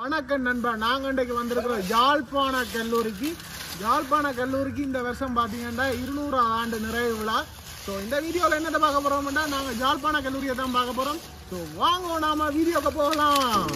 வணக்கம் நண்பா நாங்கள் இன்றைக்கு வந்திருக்கிறோம் யாழ்ப்பாண கல்லூரிக்கு யாழ்ப்பாண கல்லூரிக்கு இந்த வருஷம் பார்த்தீங்கன்னா இருநூறாவது ஆண்டு நிறைவு விழா ஸோ இந்த வீடியோவில் என்னத்தை பார்க்க போகிறோம்னா நாங்கள் யாழ்ப்பாண கல்லூரியை தான் பார்க்க போகிறோம் ஸோ வாங்க நாம வீடியோக்கு போகலாம்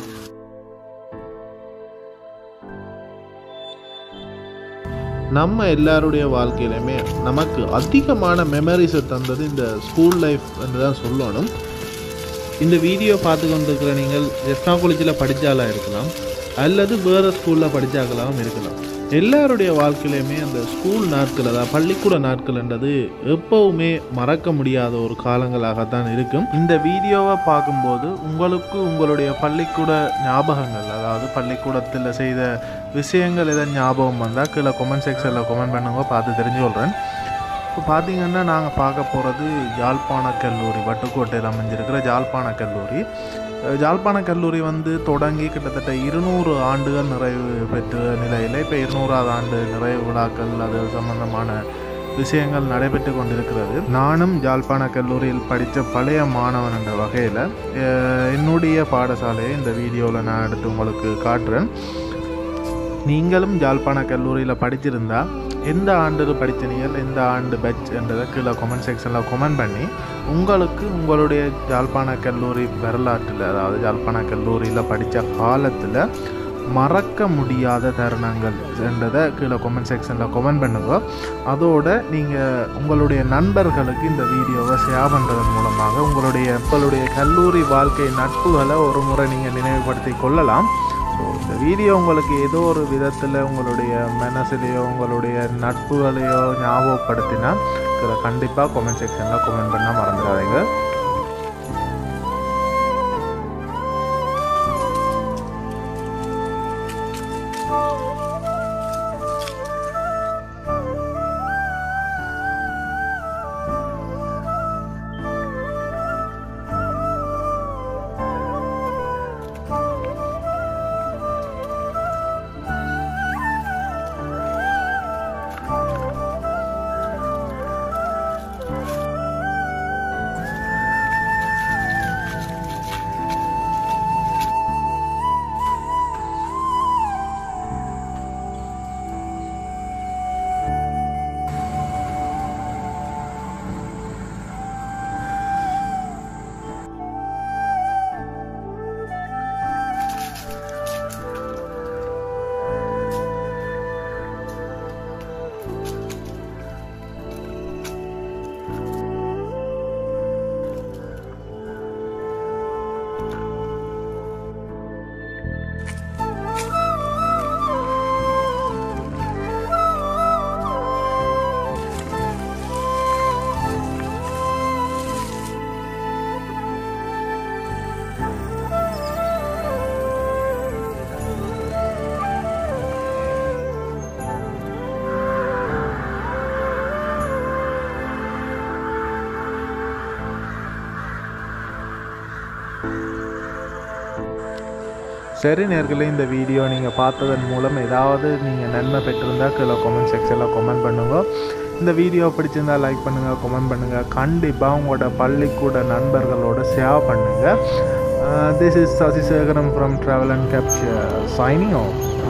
நம்ம எல்லாருடைய வாழ்க்கையிலுமே நமக்கு அதிகமான மெமரிஸை தந்தது இந்த ஸ்கூல் லைஃப் என்று தான் சொல்லணும் இந்த வீடியோ பார்த்து கொண்டிருக்கிற நீங்கள் எஸ்னா காலேஜில் படித்தாலாக இருக்கலாம் அல்லது வேறு ஸ்கூலில் படித்தாக்களாகவும் இருக்கலாம் எல்லாருடைய வாழ்க்கையிலையுமே அந்த ஸ்கூல் நாட்கள் அதாவது பள்ளிக்கூட நாட்கள்ன்றது எப்பவுமே மறக்க முடியாத ஒரு காலங்களாகத்தான் இருக்கும் இந்த வீடியோவை பார்க்கும்போது உங்களுக்கு உங்களுடைய பள்ளிக்கூட ஞாபகங்கள் அதாவது பள்ளிக்கூடத்தில் செய்த விஷயங்கள் எதாவது ஞாபகம் வந்தால் கீழே கொமெண்ட் செக்ஷனில் கொமெண்ட் பண்ணுங்க பார்த்து தெரிஞ்சு கொள்கிறேன் இப்போ பார்த்தீங்கன்னா நாங்கள் பார்க்க போகிறது யாழ்ப்பாண கல்லூரி வட்டுக்கோட்டையில் அமைஞ்சிருக்கிற யாழ்ப்பாண கல்லூரி அஹ் யாழ்ப்பாண கல்லூரி வந்து தொடங்கி கிட்டத்தட்ட இருநூறு ஆண்டுகள் நிறைவு பெற்ற நிலையில் இப்போ இருநூறாவது ஆண்டு நிறைவு விழாக்கள் அது சம்பந்தமான விஷயங்கள் நடைபெற்று கொண்டிருக்கிறது நானும் யாழ்ப்பாண கல்லூரியில் படித்த பழைய மாணவன் என்ற வகையில் அஹ் என்னுடைய பாடசாலையை இந்த வீடியோவில் நான் எடுத்து உங்களுக்கு காட்டுறேன் நீங்களும் யாழ்ப்பாண கல்லூரியில் படிச்சிருந்தா எந்த ஆண்டு படித்தீர்கள் எந்த ஆண்டு பெச் என்றதை கீழே கமெண்ட் செக்ஷனில் கமெண்ட் பண்ணி உங்களுக்கு உங்களுடைய யாழ்ப்பாண கல்லூரி வரலாற்றில் அதாவது யாழ்ப்பாண கல்லூரியில் படித்த காலத்தில் மறக்க முடியாத தருணங்கள் என்றதை கீழே கமெண்ட் செக்ஷனில் கமெண்ட் பண்ணுங்க அதோட நீங்கள் உங்களுடைய நண்பர்களுக்கு இந்த வீடியோவை ஷேர் பண்ணுறதன் மூலமாக உங்களுடைய உங்களுடைய கல்லூரி வாழ்க்கை நட்புகளை ஒரு முறை நீங்கள் நினைவுபடுத்தி கொள்ளலாம் ஸோ இந்த வீடியோ உங்களுக்கு ஏதோ ஒரு விதத்தில் உங்களுடைய மனசுலேயோ உங்களுடைய நட்புகளையோ ஞாபகப்படுத்தினா இதை கண்டிப்பாக கமெண்ட் செக்ஷனில் கமெண்ட் பண்ண மறந்துடாதீங்க சரி நேர்களே இந்த வீடியோ நீங்கள் பார்த்ததன் மூலம் ஏதாவது நீங்கள் நன்மை பெற்றிருந்தால் கீழே கமெண்ட் செக்ஷனில் கமெண்ட் பண்ணுங்க இந்த வீடியோ பிடிச்சிருந்தா லைக் பண்ணுங்கள் கமெண்ட் பண்ணுங்கள் கண்டிப்பாக உங்களோட பள்ளிக்கூட நண்பர்களோட ஷேர் பண்ணுங்கள் this is Sasisekaram from travel and capture signing of